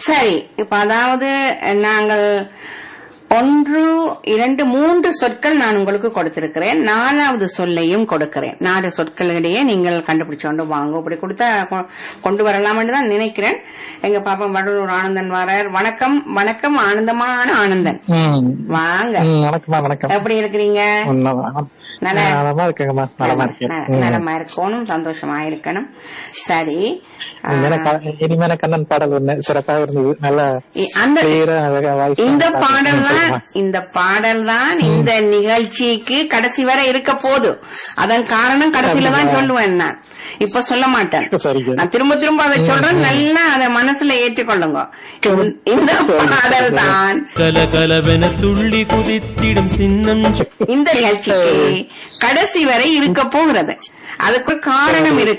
சரி இப்ப அதாவது நாங்கள் ஒன்று இரண்டு மூன்று சொற்கள் நான் உங்களுக்கு கொடுத்திருக்கிறேன் நாலாவது சொல்லையும் கொடுக்கிறேன் நாலு சொற்களிடையே நீங்கள் கண்டுபிடிச்சு கொண்டு வாங்க இப்படி கொடுத்தா கொ- கொண்டு வரலாம்னு தான் நினைக்கிறேன் எங்க பாப்பா வடலூர் ஆனந்தன் வரார் வணக்கம் வணக்கம் ஆனந்தமான ஆனந்தன் ம். வாங்க ம், வணக்கம்மா வணக்கம் எப்படி இருக்கிறீங்க உண்மைதான். நல்லா- நான் நலமா இருக்கேங்கம்மா நலமா இருக்கேன் ந- ம். நலமா இருக்கணும் சந்தோஷமா இருக்கணும் சரி ஆ, இனிமேல க- இனிமேல கண்ணன் பாடல் ஒண்ணு சிறப்பா இருந்தது நல்ல இ- அந்த கிளியரா அழகா voice இந்த நல்லா பாடல் ம், தான் சொல்லுமா. இந்த பாடல் தான் இந்த நிகழ்ச்சிக்கு கடைசி வரை இருக்க போது அதன் காரணம் கடைசியில தான் சொல்லுவேன் நான் இப்ப சொல்ல மாட்டேன் சரிங்க. நான் திரும்ப திரும்ப அதை சொல்றேன் நல்லா அதை மனசுல ஏற்றுக்கொள்ளுங்க இந்த- இந்த பாடல் தான் கலகலவென துள்ளி குதித்திடும் சின்னம் இந்த நிகழ்ச்சிக்கு கடைசி வரை இருக்க போகிறது அதுக்கு ஒரு காரணம் இருக்கு